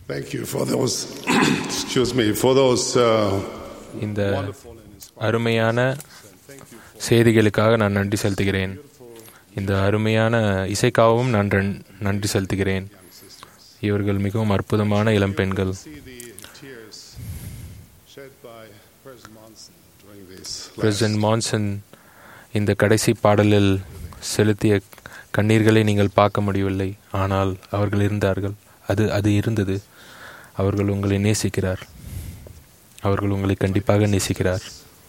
Thank you for those, excuse me, for those uh, இந்த wonderful and inspiring. அருமையான செய்திகளுக்காக நான் நன்றி செலுத்துகிறேன் இந்த அருமையான இசைக்காகவும் நான் ரன்- நன்றி செலுத்துகிறேன் இவர்கள் மிகவும் அற்புதமான இளம் பெண்கள் See the tears shed by President Monson during this last president Monson இந்த கடைசி பாடலில் செலுத்திய கண்ணீர்களை நீங்கள் பார்க்க முடியவில்லை ஆனால் அவர்கள் இருந்தார்கள் அது அது இருந்தது அவர்கள் உங்களை நேசிக்கிறார் அவர்கள் உங்களை கண்டிப்பாக நேசிக்கிறார்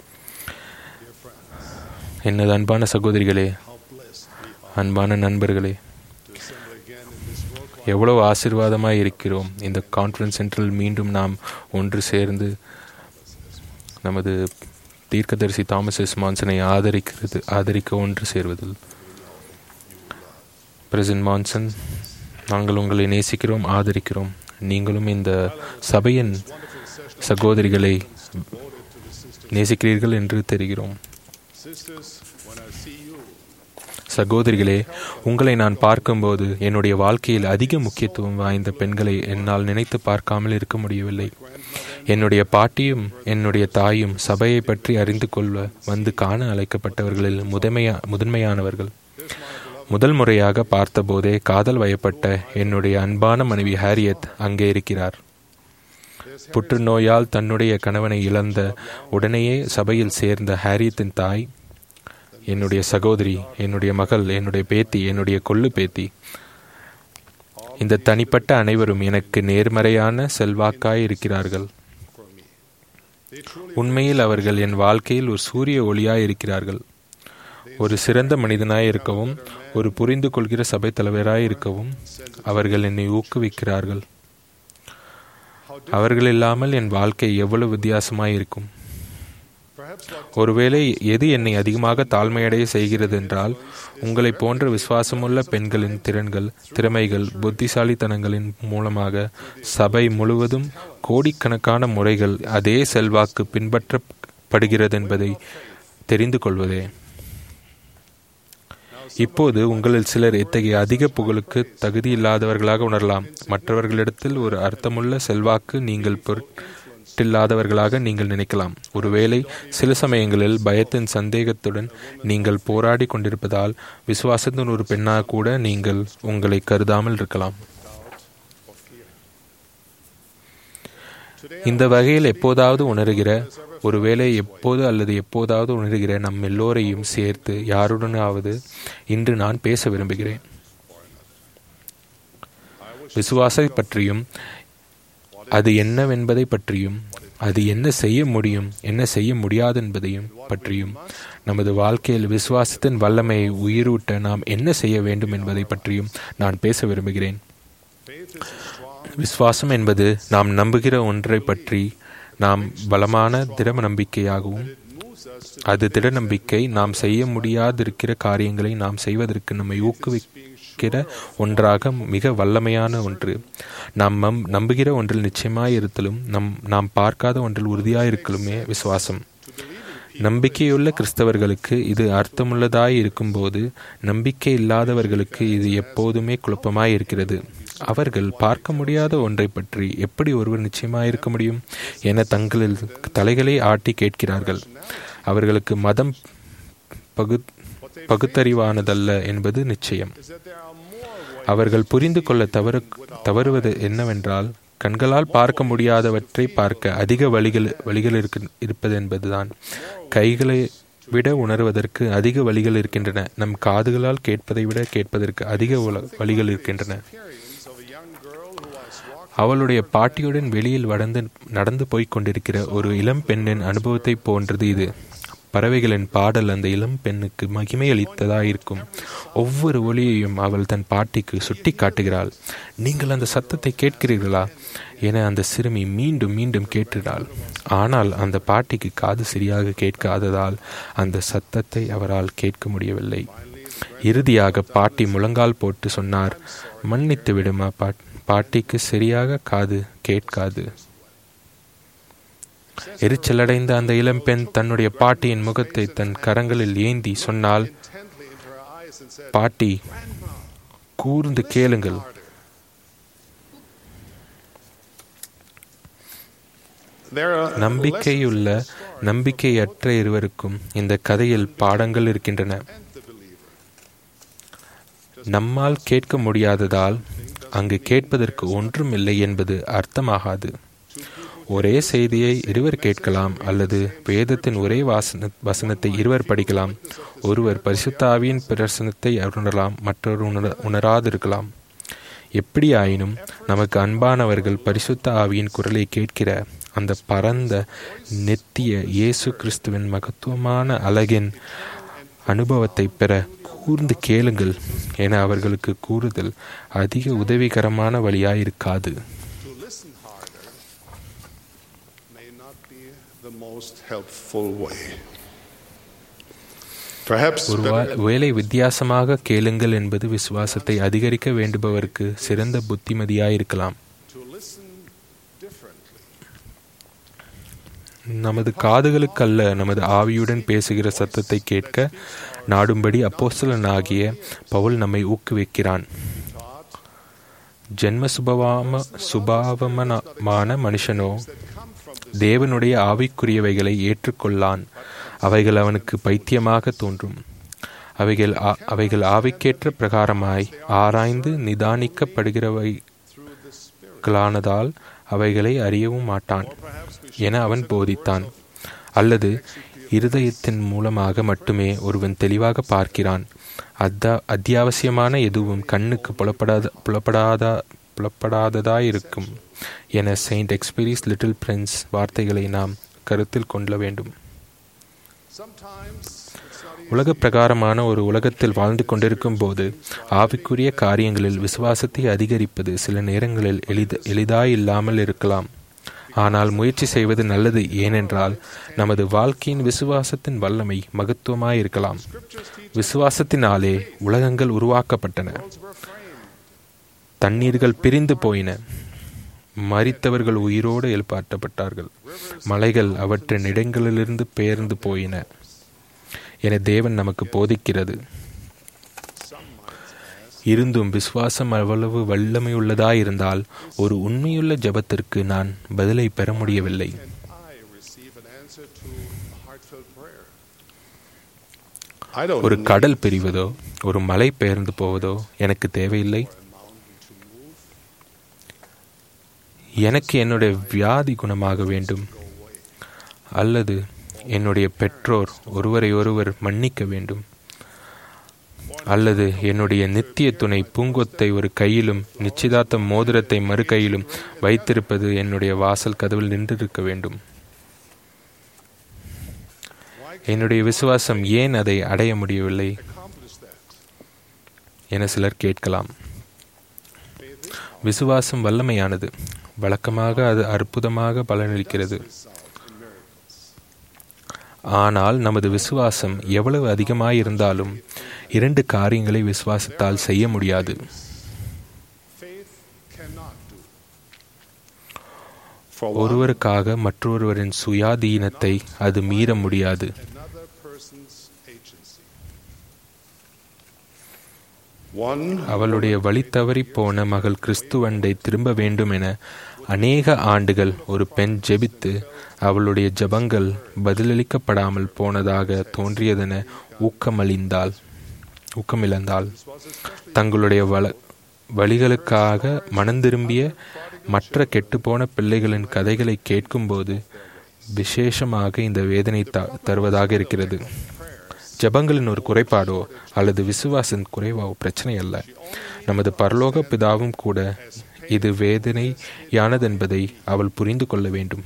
எனது அன்பான சகோதரிகளே how blessed we are அன்பான நண்பர்களே to assemble again in this world எவ்வளவு ஆசீர்வாதமாய் இருக்கிறோம் இந்த கான்ஃபரன்ஸ் சென்டரில் மீண்டும் நாம் ஒன்று சேர்ந்து நமது தீர்க்கதரிசி தாமஸ் எஸ் மான்சனை ஆதரிக்கிறது ஆதரிக்க ஒன்று சேர்வதில் பிரசிடென்ட் மான்சன் நாங்கள் உங்களை நேசிக்கிறோம் ஆதரிக்கிறோம் நீங்களும் இந்த சபையின் சகோதரிகளை நேசிக்கிறீர்கள் என்று தெரிகிறோம் sisters when I see you சகோதரிகளே உங்களை நான் பார்க்கும்போது என்னுடைய வாழ்க்கையில் அதிக முக்கியத்துவம் வாய்ந்த பெண்களை என்னால் நினைத்து பார்க்காமல் இருக்க முடியவில்லை என்னுடைய பாட்டியும் என்னுடைய தாயும் சபையை பற்றி அறிந்து கொள்ள வந்து காண அழைக்கப்பட்டவர்களில் முதன்மையா முதன்மையானவர்கள் முதல் முறையாக பார்த்தபோதே காதல் வயப்பட்ட என்னுடைய அன்பான மனைவி ஹாரியத் அங்கே இருக்கிறார் புற்றுநோயால் தன்னுடைய கணவனை இழந்த உடனேயே சபையில் சேர்ந்த ஹாரியத்தின் தாய் என்னுடைய சகோதரி என்னுடைய மகள் என்னுடைய பேத்தி என்னுடைய கொள்ளு பேத்தி இந்த தனிப்பட்ட அனைவரும் எனக்கு நேர்மறையான செல்வாக்காய் இருக்கிறார்கள் for me. They truly உண்மையில் அவர்கள் என் வாழ்க்கையில் ஒரு சூரிய ஒளியாய் இருக்கிறார்கள் ஒரு சிறந்த மனிதனாய் இருக்கவும் ஒரு புரிந்து கொள்கிற சபை தலைவராய் இருக்கவும் அவர்கள் என்னை ஊக்குவிக்கிறார்கள் அவர்கள் இல்லாமல் என் வாழ்க்கை எவ்வளவு வித்தியாசமாய் இருக்கும் perhaps what ஒருவேளை எது என்னை அதிகமாக தாழ்மையடைய செய்கிறது என்றால் உங்களை போன்ற விசுவாசமுள்ள பெண்களின் திறன்கள் திறமைகள் புத்திசாலித்தனங்களின் மூலமாக சபை முழுவதும் கோடிக்கணக்கான முறைகள் அதே செல்வாக்கு பின்பற்றப்படுகிறது என்பதை தெரிந்து கொள்வதே இப்போது உங்களில் சிலர் இத்தகைய அதிக புகழுக்கு தகுதியில்லாதவர்களாக உணரலாம் மற்றவர்களிடத்தில் ஒரு அர்த்தமுள்ள செல்வாக்கு நீங்கள் பொருட்டில்லாதவர்களாக நீங்கள் நினைக்கலாம் ஒருவேளை சில சமயங்களில் பயத்தின் சந்தேகத்துடன் நீங்கள் போராடி கொண்டிருப்பதால் விசுவாசத்தின் ஒரு பெண்ணாக கூட நீங்கள் உங்களை கருதாமல் இருக்கலாம் இந்த வகையில் எப்போதாவது உணர்கிற ஒருவேளை எப்போது அல்லது எப்போதாவது உணர்கிற நம் எல்லோரையும் சேர்த்து யாருடனாவது இன்று நான் பேச விரும்புகிறேன் விசுவாசை பற்றியும் அது என்னவென்பதை பற்றியும் அது என்ன செய்ய முடியும் என்ன செய்ய முடியாது என்பதையும் பற்றியும் நமது வாழ்க்கையில் விசுவாசத்தின் வல்லமையை உயிரூட்ட நாம் என்ன செய்ய வேண்டும் என்பதை பற்றியும் நான் பேச விரும்புகிறேன் faith is a strong விசுவாசம் என்பது நாம் நம்புகிற ஒன்றை பற்றி நாம் பலமான திட நம்பிக்கையாகவும் moves us to அது திட நம்பிக்கை நாம் செய்ய முடியாதிருக்கிற காரியங்களை நாம் செய்வதற்கு நம்மை ஊக்குவிக்கிற ஒன்றாக மிக வல்லமையான ஒன்று நாம் நம் நம்புகிற ஒன்றில் நிச்சயமாய் இருத்தலும் நம் நாம் பார்க்காத ஒன்றில் உறுதியாயிருக்கலுமே விசுவாசம் நம்பிக்கையுள்ள கிறிஸ்தவர்களுக்கு இது அர்த்தமுள்ளதாய் இருக்கும்போது நம்பிக்கை இல்லாதவர்களுக்கு இது எப்போதுமே குழப்பமாய் இருக்கிறது அவர்கள் பார்க்க முடியாத ஒன்றை பற்றி எப்படி ஒருவர் நிச்சயமாயிருக்க முடியும் என தங்களில் தலைகளை ஆட்டி கேட்கிறார்கள் அவர்களுக்கு மதம் பகு பகுத்தறிவானதல்ல என்பது நிச்சயம் is that there are more ways அவர்கள் புரிந்து கொள்ள தவறு தவறுவது என்னவென்றால் கண்களால் பார்க்க முடியாதவற்றை பார்க்க அதிக வழிகள் வழிகள் இருக்கு இருப்பது என்பதுதான் கைகளை விட உணர்வதற்கு அதிக வழிகள் இருக்கின்றன நம் காதுகளால் கேட்பதை விட கேட்பதற்கு அதிக உல- வழிகள் இருக்கின்றன experience of a young girl who was walking அவளுடைய பாட்டியுடன் வெளியில் வடந்து நடந்து போய்க் கொண்டிருக்கிற ஒரு இளம் பெண்ணின் அனுபவத்தை போன்றது இது பறவைகளின் பாடல் அந்த இளம் பெண்ணுக்கு மகிமை அளித்ததாயிருக்கும் ஒவ்வொரு ஒளியையும் அவள் தன் பாட்டிக்கு சுட்டி காட்டுகிறாள் நீங்கள் அந்த சத்தத்தை கேட்கிறீர்களா என அந்த சிறுமி மீண்டும் மீண்டும் கேட்டினாள் ஆனால் அந்த பாட்டிக்கு காது சரியாக கேட்காததால் அந்த சத்தத்தை அவரால் கேட்க முடியவில்லை இறுதியாக பாட்டி முழங்கால் போட்டு சொன்னார் மன்னித்து விடுமா பாட் பாட்டிக்கு சரியாக காது கேட்காது எரிச்சலடைந்த அந்த இளம்பெண் தன்னுடைய பாட்டியின் முகத்தை தன் கரங்களில் ஏந்தி சொன்னால் intently into her eyes and said, பாட்டி கூர்ந்து கேளுங்கள் There are நம்பிக்கையுள்ள நம்பிக்கையற்ற இருவருக்கும் இந்த கதையில் பாடங்கள் இருக்கின்றன and the believer. நம்மால் கேட்க முடியாததால் அங்கு கேட்பதற்கு ஒன்றுமில்லை என்பது அர்த்தமாகாது ஒரே செய்தியை இருவர் கேட்கலாம் அல்லது வேதத்தின் ஒரே வாசன வசனத்தை இருவர் படிக்கலாம் ஒருவர் பரிசுத்தாவியின் பிரசனத்தை உணரலாம் மற்றொரு உணர உணராதிருக்கலாம் எப்படியாயினும் நமக்கு அன்பானவர்கள் பரிசுத்த ஆவியின் குரலை கேட்கிற அந்த பரந்த நெத்திய இயேசு கிறிஸ்துவின் மகத்துவமான அழகின் அனுபவத்தை பெற கூர்ந்து கேளுங்கள் என அவர்களுக்கு கூறுதல் அதிக உதவிகரமான வழியாயிருக்காது To listen harder may not be the most helpful way. Perhaps ஒரு better- வேலை வித்தியாசமாக கேளுங்கள் என்பது விசுவாசத்தை அதிகரிக்க வேண்டுபவருக்கு சிறந்த புத்திமதியாயிருக்கலாம் to listen differently. நமது காதுகளுக்கல்ல நமது ஆவியுடன் பேசுகிற சத்தத்தை கேட்க நாடும்படி அப்போஸ்தலனாகிய பவுல் நம்மை ஊக்குவிக்கிறான் ஜென்ம சுபவாம சுபாவமான மனுஷனோ தேவனுடைய ஆவிக்குரியவைகளை ஏற்றுக்கொள்ளான் அவைகள் அவனுக்கு பைத்தியமாக தோன்றும் அவைகள் ஆ- அவைகள் ஆவிக்கேற்ற பிரகாரமாய் ஆராய்ந்து நிதானிக்கப்படுகிறவைகளானதால் அவைகளை அறியவும் மாட்டான் என அவன் போதித்தான் அல்லது இருதயத்தின் மூலமாக மட்டுமே ஒருவன் தெளிவாக பார்க்கிறான் அத்தா அத்தியாவசியமான எதுவும் கண்ணுக்கு புலப்படாத புலப்படாத புலப்படாததாயிருக்கும் என செயின்ட் எக்ஸ்பீரிஸ் லிட்டில் பிரின்ஸ் வார்த்தைகளை நாம் கருத்தில் கொள்ள வேண்டும் Sometimes it's not easy. உலக பிரகாரமான ஒரு உலகத்தில் வாழ்ந்து கொண்டிருக்கும் போது ஆவிக்குரிய காரியங்களில் விசுவாசத்தை அதிகரிப்பது சில நேரங்களில் எளித எளிதாயில்லாமல் இருக்கலாம் ஆனால் முயற்சி செய்வது நல்லது ஏனென்றால் நமது வாழ்க்கையின் விசுவாசத்தின் வல்லமை மகத்துவமாயிருக்கலாம் விசுவாசத்தினாலே உலகங்கள் உருவாக்கப்பட்டன தண்ணீர்கள் பிரிந்து போயின மரித்தவர்கள் உயிரோடு எழுப்பாற்றப்பட்டார்கள் மலைகள் அவற்றின் இடங்களிலிருந்து பெயர்ந்து போயின என தேவன் நமக்கு போதிக்கிறது இருந்தும் விசுவாசம் அவ்வளவு வல்லமையுள்ளதாயிருந்தால் ஒரு உண்மையுள்ள ஜெபத்திற்கு நான் பதிலை பெற முடியவில்லை Can I receive an answer to a heartfelt prayer? I don't ஒரு need கடல் பிரிவதோ ஒரு மலை பெயர்ந்து போவதோ எனக்கு தேவையில்லை a mountain to move. எனக்கு என்னுடைய வியாதி குணமாக வேண்டும் அல்லது என்னுடைய பெற்றோர் ஒருவரை ஒருவர் மன்னிக்க வேண்டும் அல்லது என்னுடைய நித்திய துணை பூங்கொத்தை ஒரு கையிலும் நிச்சயதார்த்த மோதிரத்தை மறு கையிலும் வைத்திருப்பது என்னுடைய வாசல் கதவில் நின்றிருக்க வேண்டும் என்னுடைய விசுவாசம் ஏன் அதை அடைய முடியவில்லை Accomplish that. என சிலர் கேட்கலாம் விசுவாசம் வல்லமையானது வழக்கமாக அது அற்புதமாக பலனளிக்கிறது ஆனால் நமது விசுவாசம் எவ்வளவு அதிகமாயிருந்தாலும் இரண்டு காரியங்களை விசுவாசத்தால் செய்ய முடியாது Faith cannot do. For one, ஒருவருக்காக மற்றொருவரின் சுயாதீனத்தை அது மீற முடியாது another person's agency. One அவளுடைய வழி தவறிப் போன மகள் கிறிஸ்துவண்டை திரும்ப வேண்டும் என அநேக ஆண்டுகள் ஒரு பெண் ஜெபித்து அவளுடைய ஜெபங்கள் பதிலளிக்கப்படாமல் போனதாக தோன்றியதென ஊக்கமளிந்தாள் ஊக்கமிழந்தாள் தங்களுடைய வள வழிகளுக்காக மனந்திரும்பிய மற்ற கெட்டுப்போன பிள்ளைகளின் கதைகளை கேட்கும்போது விசேஷமாக இந்த வேதனை த- தருவதாக இருக்கிறது ஜெபங்களின் ஒரு குறைபாடோ அல்லது விசுவாசின் குறைவோ பிரச்சனை அல்ல நமது பரலோக பிதாவும் கூட இது வேதனையானதென்பதை அவள் புரிந்து கொள்ள வேண்டும்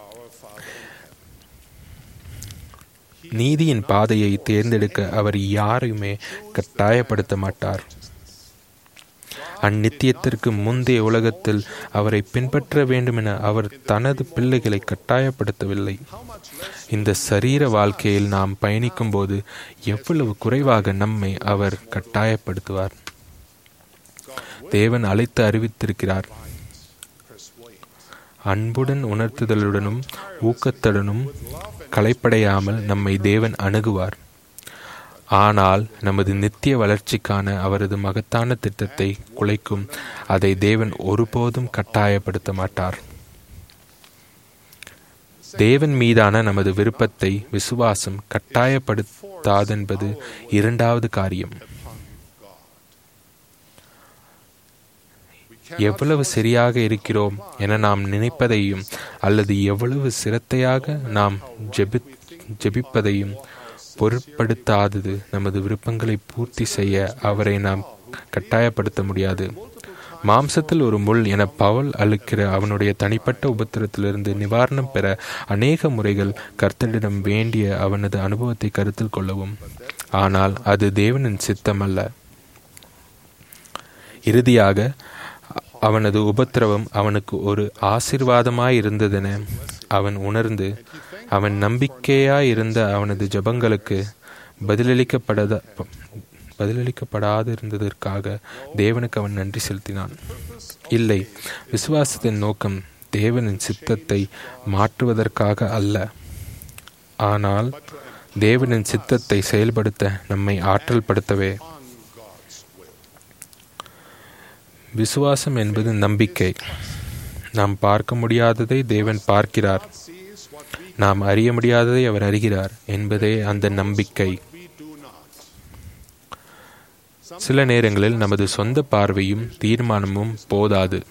நீதியின் பாதையை தேர்ந்தெடுக்க அவர் யாரையுமே கட்டாயப்படுத்த மாட்டார் அந்நித்தியத்திற்கு முந்தைய உலகத்தில் அவரை பின்பற்ற வேண்டுமென அவர் தனது பிள்ளைகளை கட்டாயப்படுத்தவில்லை இந்த சரீர வாழ்க்கையில் நாம் பயணிக்கும் போது எவ்வளவு குறைவாக நம்மை அவர் கட்டாயப்படுத்துவார் தேவன் அழைத்து அறிவித்திருக்கிறார் அன்புடன் உணர்த்துதலுடனும் ஊக்கத்துடனும் களைப்படையாமல் நம்மை தேவன் அணுகுவார் ஆனால் நமது நித்திய வளர்ச்சிக்கான அவரது மகத்தான திட்டத்தை குலைக்கும் அதை தேவன் ஒருபோதும் கட்டாயப்படுத்த மாட்டார் தேவன் மீதான நமது விருப்பத்தை விசுவாசம் கட்டாயப்படுத்தாதென்பது இரண்டாவது காரியம் எவ்வளவு சரியாக இருக்கிறோம் என நாம் நினைப்பதையும் அல்லது எவ்வளவு சிரத்தையாக நாம் ஜெபி ஜெபிப்பதையும் பொருட்படுத்தாதது நமது விருப்பங்களை பூர்த்தி செய்ய அவரை நாம் கட்டாயப்படுத்த முடியாது மாம்சத்தில் ஒரு முள் என பவுல் அழுக்கிற அவனுடைய தனிப்பட்ட உபத்திரத்திலிருந்து நிவாரணம் பெற அநேக முறைகள் கர்த்தரிடம் வேண்டிய அவனது அனுபவத்தை கருத்தில் கொள்ளவும் ஆனால் அது தேவனின் சித்தம் அல்ல இறுதியாக அவனது உபத்திரவம் அவனுக்கு ஒரு ஆசிர்வாதமாயிருந்ததென அவன் உணர்ந்து அவன் நம்பிக்கையாயிருந்த அவனது ஜபங்களுக்கு பதிலளிக்கப்படாத பதிலளிக்கப்படாதிருந்ததற்காக தேவனுக்கு அவன் நன்றி செலுத்தினான் இல்லை விசுவாசத்தின் நோக்கம் தேவனின் சித்தத்தை மாற்றுவதற்காக அல்ல ஆனால் தேவனின் சித்தத்தை செயல்படுத்த நம்மை ஆற்றல் படுத்தவே விசுவாசம் என்பது நம்பிக்கை நாம் பார்க்க முடியாததை தேவன் பார்க்கிறார் நாம் அறிய முடியாததை அவர் அறிகிறார் என்பதே அந்த நம்பிக்கை சில நேரங்களில் நமது சொந்த பார்வையும் தீர்மானமும் போதாது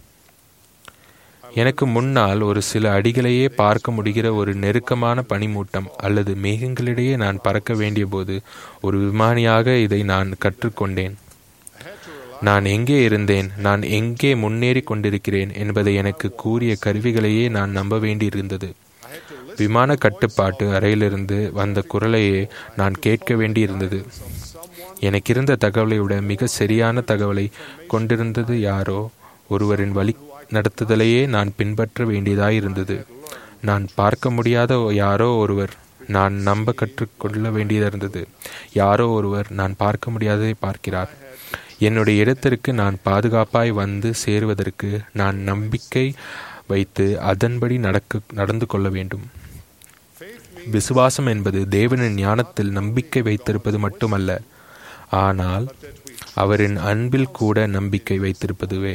எனக்கு முன்னால் ஒரு சில அடிகளையே பார்க்க முடிகிற ஒரு நெருக்கமான பனிமூட்டம் அல்லது மேகங்களிடையே நான் பறக்க வேண்டிய போது ஒரு விமானியாக இதை நான் கற்றுக்கொண்டேன் நான் எங்கே இருந்தேன் நான் எங்கே முன்னேறி கொண்டிருக்கிறேன் என்பதை எனக்கு கூறிய கருவிகளையே நான் நம்ப வேண்டியிருந்தது விமான கட்டுப்பாட்டு அறையிலிருந்து வந்த குரலையே நான் கேட்க வேண்டியிருந்தது எனக்கு இருந்த தகவலை விட மிக சரியான தகவலை கொண்டிருந்தது யாரோ ஒருவரின் வழி நடத்துதலையே நான் பின்பற்ற வேண்டியதாயிருந்தது நான் பார்க்க முடியாத யாரோ ஒருவர் நான் நம்ப கற்றுக்கொள்ள வேண்டியதிருந்தது யாரோ ஒருவர் நான் பார்க்க முடியாததை பார்க்கிறார் என்னுடைய இடத்திற்கு நான் பாதுகாப்பாய் வந்து சேருவதற்கு நான் நம்பிக்கை வைத்து அதன்படி நடக்க நடந்து கொள்ள வேண்டும் விசுவாசம் என்பது தேவனின் ஞானத்தில் நம்பிக்கை வைத்திருப்பது மட்டுமல்ல ஆனால் அவரின் அன்பில் கூட நம்பிக்கை வைத்திருப்பதுவே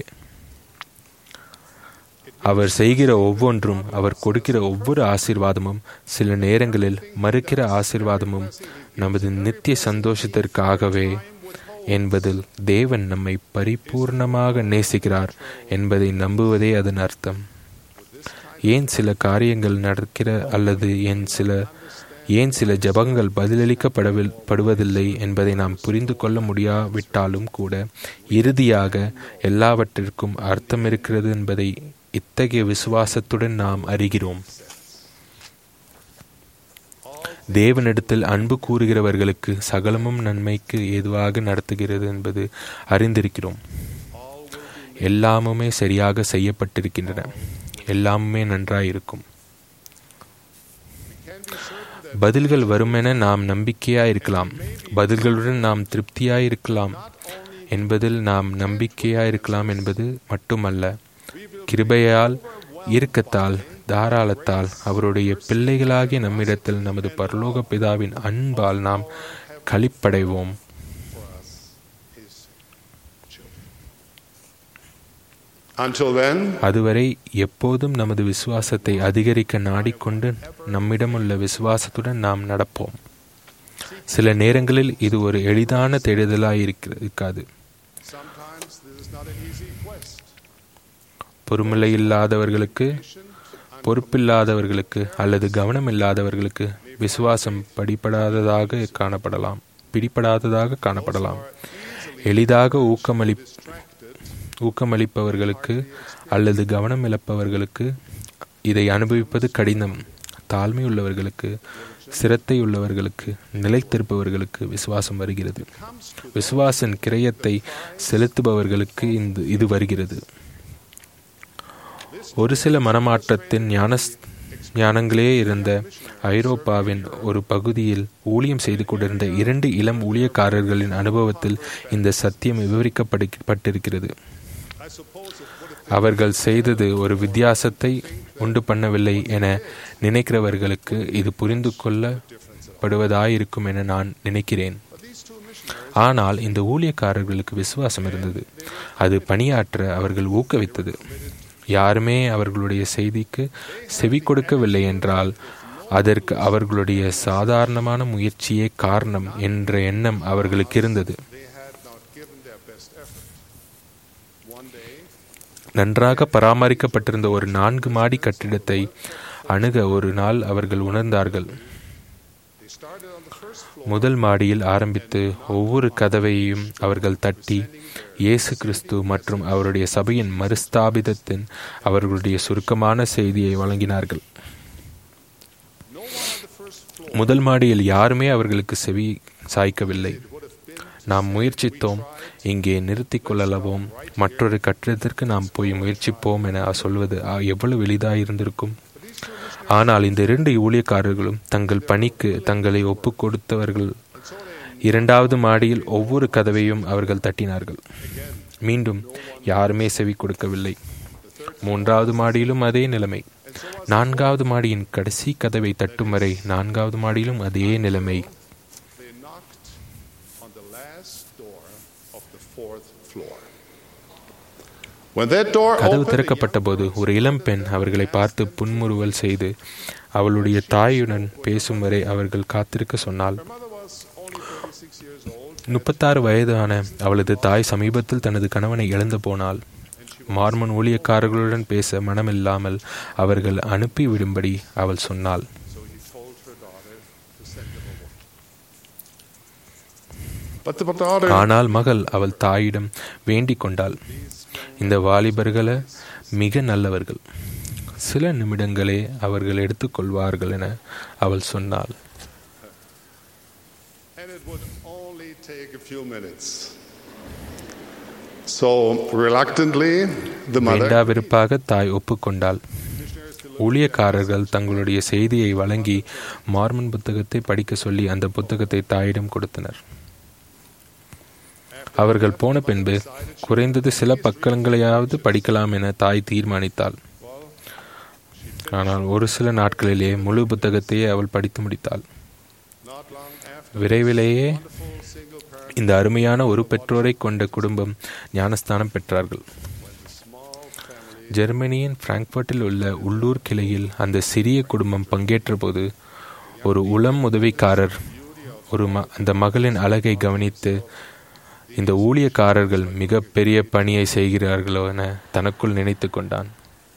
அவர் செய்கிற ஒவ்வொன்றும் அவர் கொடுக்கிற ஒவ்வொரு ஆசீர்வாதமும் சில நேரங்களில் மறுக்கிற ஆசீர்வாதமும் நமது நித்திய சந்தோஷத்திற்காகவே என்பதில் தேவன் நம்மை பரிபூர்ணமாக நேசிக்கிறார் என்பதை நம்புவதே அதன் அர்த்தம் ஏன் சில காரியங்கள் நடக்கிற அல்லது ஏன் சில ஏன் சில ஜபங்கள் பதிலளிக்கப்படவில் படுவதில்லை என்பதை நாம் புரிந்து கொள்ள முடியாவிட்டாலும் கூட இறுதியாக எல்லாவற்றிற்கும் அர்த்தம் இருக்கிறது என்பதை இத்தகைய விசுவாசத்துடன் நாம் அறிகிறோம் தேவனிடத்தில் அன்பு கூறுகிறவர்களுக்கு சகலமும் நன்மைக்கு ஏதுவாக நடத்துகிறது என்பது அறிந்திருக்கிறோம் எல்லாமுமே சரியாக செய்யப்பட்டிருக்கின்றன எல்லாமுமே நன்றாயிருக்கும் பதில்கள் வருமென நாம் நம்பிக்கையாயிருக்கலாம் பதில்களுடன் நாம் திருப்தியாயிருக்கலாம் என்பதில் நாம் நம்பிக்கையாயிருக்கலாம் என்பது மட்டுமல்ல கிருபையால் இறுக்கத்தால் தாராளத்தால் அவருடைய பிள்ளைகளாகிய நம்மிடத்தில் நமது பரலோக பிதாவின் அன்பால் நாம் களிப்படைவோம் Until then, அதுவரை எப்போதும் நமது விசுவாசத்தை அதிகரிக்க நாடிக்கொண்டு நம்மிடமுள்ள விசுவாசத்துடன் நாம் நடப்போம் சில நேரங்களில் இது ஒரு எளிதான தேடுதலாய் இருக்க- இருக்காது sometimes this is not an easy quest. பொறுமில்லை இல்லாதவர்களுக்கு பொறுப்பில்லாதவர்களுக்கு அல்லது கவனமில்லாதவர்களுக்கு விசுவாசம் படிப்படாததாக காணப்படலாம் பிடிப்படாததாக காணப்படலாம் எளிதாக ஊக்கமளி ஊக்கமளிப்பவர்களுக்கு அல்லது கவனம் இழப்பவர்களுக்கு இதை அனுபவிப்பது கடினம் தாழ்மை உள்ளவர்களுக்கு சிரத்தை உள்ளவர்களுக்கு நிலைத்திருப்பவர்களுக்கு விசுவாசம் வருகிறது விசுவாசின் கிரயத்தை செலுத்துபவர்களுக்கு இந்த இது வருகிறது ஒரு சில மனமாற்றத்தின் ஞான ஞானங்களே இருந்த ஐரோப்பாவின் ஒரு பகுதியில் ஊழியம் செய்து கொண்டிருந்த இரண்டு இளம் ஊழியக்காரர்களின் அனுபவத்தில் இந்த சத்தியம் விவரிக்கப்பட்டிருக்கிறது அவர்கள் செய்தது ஒரு வித்தியாசத்தை உண்டு பண்ணவில்லை என நினைக்கிறவர்களுக்கு இது புரிந்து கொள்ளப்படுவதாயிருக்கும் என நான் நினைக்கிறேன் ஆனால் இந்த ஊழியக்காரர்களுக்கு விசுவாசம் இருந்தது அது பணியாற்ற அவர்கள் ஊக்குவித்தது யாருமே அவர்களுடைய செய்திக்கு செவி கொடுக்கவில்லை என்றால் அதற்கு அவர்களுடைய சாதாரணமான முயற்சியே காரணம் என்ற எண்ணம் அவர்களுக்கு இருந்தது they had not given their best effort. One day, நன்றாக பராமரிக்கப்பட்டிருந்த ஒரு நான்கு மாடி கட்டிடத்தை அணுக ஒரு நாள் அவர்கள் உணர்ந்தார்கள் they started on the first floor. முதல் மாடியில் ஆரம்பித்து ஒவ்வொரு கதவையும் அவர்கள் தட்டி இயேசு கிறிஸ்து மற்றும் அவருடைய சபையின் மறுஸ்தாபிதத்தின் அவர்களுடைய சுருக்கமான செய்தியை வழங்கினார்கள் No one on the first floor முதல் மாடியில் யாருமே அவர்களுக்கு செவி சாய்க்கவில்லை would have been நாம் முயற்சித்தோம் இங்கே நிறுத்திக் கொள்ளலவோம் மற்றொரு கட்டிடத்திற்கு நாம் போய் முயற்சிப்போம் என சொல்வது ஆ, எவ்வளவு எளிதாக இருந்திருக்கும் ஆனால் இந்த இரண்டு ஊழியக்காரர்களும் தங்கள் பணிக்கு தங்களை ஒப்புக் கொடுத்தவர்கள் இரண்டாவது மாடியில் ஒவ்வொரு கதவையும் அவர்கள் தட்டினார்கள் மீண்டும் யாருமே செவி கொடுக்கவில்லை மூன்றாவது மாடியிலும் அதே நிலைமை நான்காவது மாடியின் கடைசி கதவை தட்டும் வரை நான்காவது மாடியிலும் அதே நிலைமை they knocked on the last door of the fourth floor. When that door கதவு opened, திறக்கப்பட்ட போது ஒரு இளம் பெண் அவர்களை பார்த்து புன்முறுவல் செய்து அவளுடைய தாயுடன் பேசும் வரை அவர்கள் காத்திருக்க சொன்னாள் her mother was only 36 years old. முப்பத்தாறு வயதான அவளது தாய் சமீபத்தில் தனது கணவனை இழந்து போனாள் மார்மன் ஊழியக்காரர்களுடன் பேச மனமில்லாமல் அவர்கள் அனுப்பிவிடும்படி அவள் சொன்னாள் So he told her daughter to send him away. But the daughter ஆனால் மகள் அவள் தாயிடம் வேண்டிக் கொண்டாள் இந்த வாலிபர்கள மிக நல்லவர்கள் சில நிமிடங்களே அவர்கள் எடுத்துக்கொள்வார்கள் என அவள் சொன்னாள் and it would only take a few minutes. So reluctantly, the mother வேண்டா வெறுப்பாக தாய் ஒப்புக்கொண்டாள் ஊழியக்காரர்கள் தங்களுடைய செய்தியை வழங்கி மார்மன் புத்தகத்தை படிக்க சொல்லி அந்த புத்தகத்தை தாயிடம் கொடுத்தனர் அவர்கள் போன பின்பு குறைந்தது சில பக்கங்களையாவது படிக்கலாம் என தாய் தீர்மானித்தாள் ஆனால் ஒரு சில நாட்களிலே முழு புத்தகத்தையே அவள் படித்து முடித்தாள் not long after விரைவிலேயே full single parent இந்த அருமையான ஒரு பெற்றோரை கொண்ட குடும்பம் ஞானஸ்தானம் பெற்றார்கள் small family ஜெர்மனியின் பிராங்க்பர்ட்டில் உள்ள உள்ளூர் கிளையில் அந்த சிறிய குடும்பம் பங்கேற்றபோது ஒரு உளம் உதவிக்காரர் ஒரு ம அந்த மகளின் அழகை கவனித்து இந்த ஊழியக்காரர்கள் மிக பெரிய பணியை செய்கிறார்களோ என தனக்குள் நினைத்து கொண்டான்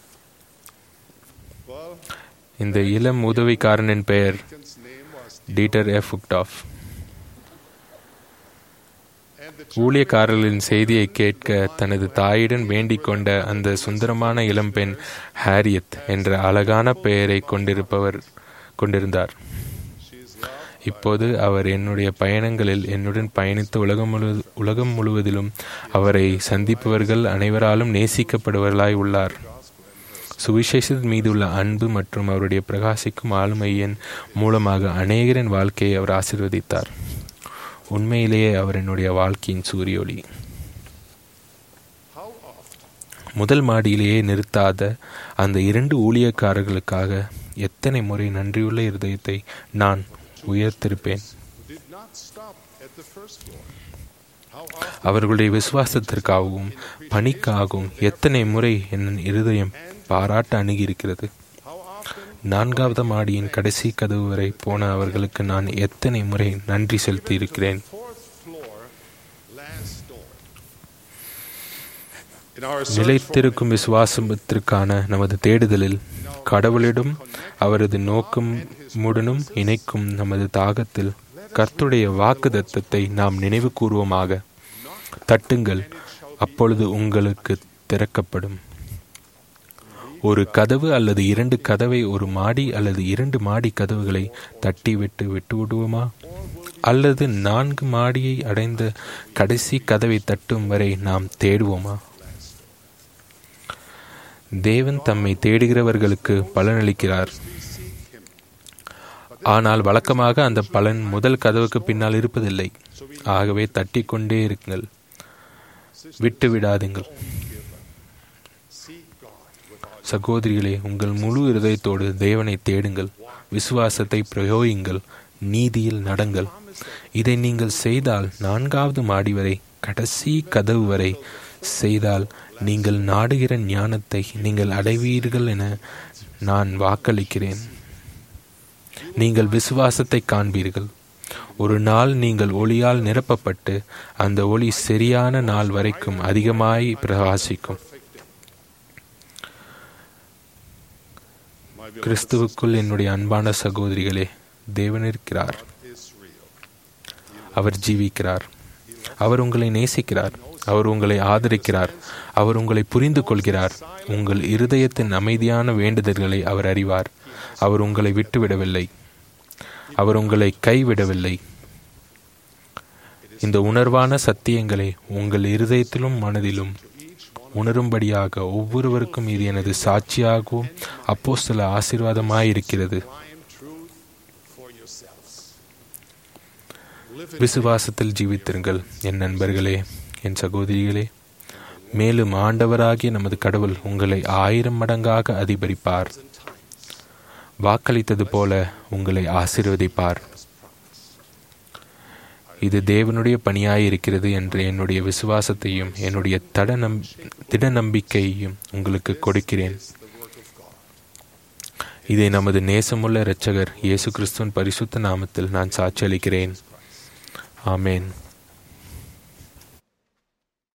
well இந்த இளம் உதவிக்காரனின் பெயர் Deacon's name was Dieter F ஃபுக்டாஃப் and the ஊழியக்காரர்களின் செய்தியை கேட்க தனது தாயுடன் வேண்டிக் கொண்ட அந்த சுந்தரமான இளம்பெண் ஹாரியத் என்ற அழகான பெயரை கொண்டிருப்பவர் கொண்டிருந்தார் she's loved இப்போது அவர் என்னுடைய பயணங்களில் என்னுடன் பயணித்த உலகம் முழு உலகம் முழுவதிலும் அவரை சந்திப்பவர்கள் அனைவராலும் நேசிக்கப்படுவர்களாய் உள்ளார் சுவிசேஷத்தின் மீதுள்ள அன்பு மற்றும் அவருடைய பிரகாசிக்கும் ஆளுமையின் மூலமாக அநேகரின் வாழ்க்கையை அவர் ஆசீர்வதித்தார் உண்மையிலேயே அவர் என்னுடைய வாழ்க்கையின் சூரியொளி how often முதல் மாடியிலேயே நிறுத்தாத அந்த இரண்டு ஊழியக்காரர்களுக்காக எத்தனை முறை நன்றியுள்ள இருதயத்தை நான் உயர்த்திருப்பேன் did not stop at the first floor. How often அவர்களுடைய விசுவாசத்திற்காகவும் பணிக்காகவும் எத்தனை முறை என் இருதயம் பாராட்ட அணுகியிருக்கிறது how often நான்காவது மாடியின் கடைசி கதவு வரை போன அவர்களுக்கு நான் எத்தனை முறை நன்றி செலுத்தி இருக்கிறேன் fourth floor last door. In our search for நிலைத்திருக்கும் விசுவாசத்திற்கான நமது தேடுதலில் கடவுளிடம் அவரது நோக்கமுடனும் இணைக்கும் நமது தாகத்தில் கர்த்துடைய வாக்கு தத்தத்தை நாம் நினைவு கூறுவோமாக தட்டுங்கள் அப்பொழுது உங்களுக்கு திறக்கப்படும் ஒரு கதவு அல்லது இரண்டு கதவை ஒரு மாடி அல்லது இரண்டு மாடி கதவுகளை தட்டி விட்டு விட்டு விடுவோமா அல்லது நான்கு மாடியை அடைந்த கடைசி கதவை தட்டும் வரை நாம் தேடுவோமா தேவன் தம்மை தேடுகிறவர்களுக்கு பலனளிக்கிறார் ஆனால் வழக்கமாக அந்த பலன் முதல் கதவுக்கு பின்னால் இருப்பதில்லை ஆகவே தட்டிக்கொண்டே இருங்கள் விட்டு விடாதீங்கள் seek God with all சகோதரிகளே உங்கள் முழு இருதயத்தோடு தேவனை தேடுங்கள் விசுவாசத்தை பிரயோகிங்கள் நீதியில் நடங்கள் இதை நீங்கள் செய்தால் நான்காவது மாடி வரை கடைசி கதவு வரை செய்தால் நீங்கள் நாடுகிற ஞானத்தை நீங்கள் அடைவீர்கள் என நான் வாக்களிக்கிறேன் நீங்கள் விசுவாசத்தை காண்பீர்கள் ஒரு நாள் நீங்கள் ஒளியால் நிரப்பப்பட்டு அந்த ஒளி சரியான நாள் வரைக்கும் அதிகமாய் பிரகாசிக்கும் My beloved கிறிஸ்துவுக்குள் என்னுடைய அன்பான சகோதரிகளே தேவன் இருக்கிறார் is real. அவர் ஜீவிக்கிறார் அவர் உங்களை நேசிக்கிறார் அவர் உங்களை ஆதரிக்கிறார் அவர் உங்களை புரிந்து கொள்கிறார் உங்கள் இருதயத்தின் அமைதியான வேண்டுதல்களை அவர் அறிவார் அவர் உங்களை விட்டுவிடவில்லை அவர் உங்களை கைவிடவில்லை இந்த உணர்வான சத்தியங்களை உங்கள் இருதயத்திலும் மனதிலும் உணரும்படியாக ஒவ்வொருவருக்கும் இது எனது சாட்சியாகவும் அப்போ சில ஆசீர்வாதமாயிருக்கிறது Find truth for yourselves. Live in விசுவாசத்தில் ஜீவித்திருங்கள் என் நண்பர்களே என் சகோதரிகளே மேலும் ஆண்டவராகிய நமது கடவுள் உங்களை ஆயிரம் மடங்காக அதிபரிப்பார் வாக்களித்தது போல உங்களை ஆசீர்வதிப்பார் இது தேவனுடைய பணியாயிருக்கிறது என்ற என்னுடைய விசுவாசத்தையும் என்னுடைய தட நம் திட நம்பிக்கையையும் உங்களுக்கு கொடுக்கிறேன் இதை நமது நேசமுள்ள இரட்சகர் இயேசு கிறிஸ்துவின் பரிசுத்த நாமத்தில் நான் சாட்சியளிக்கிறேன் ஆமேன்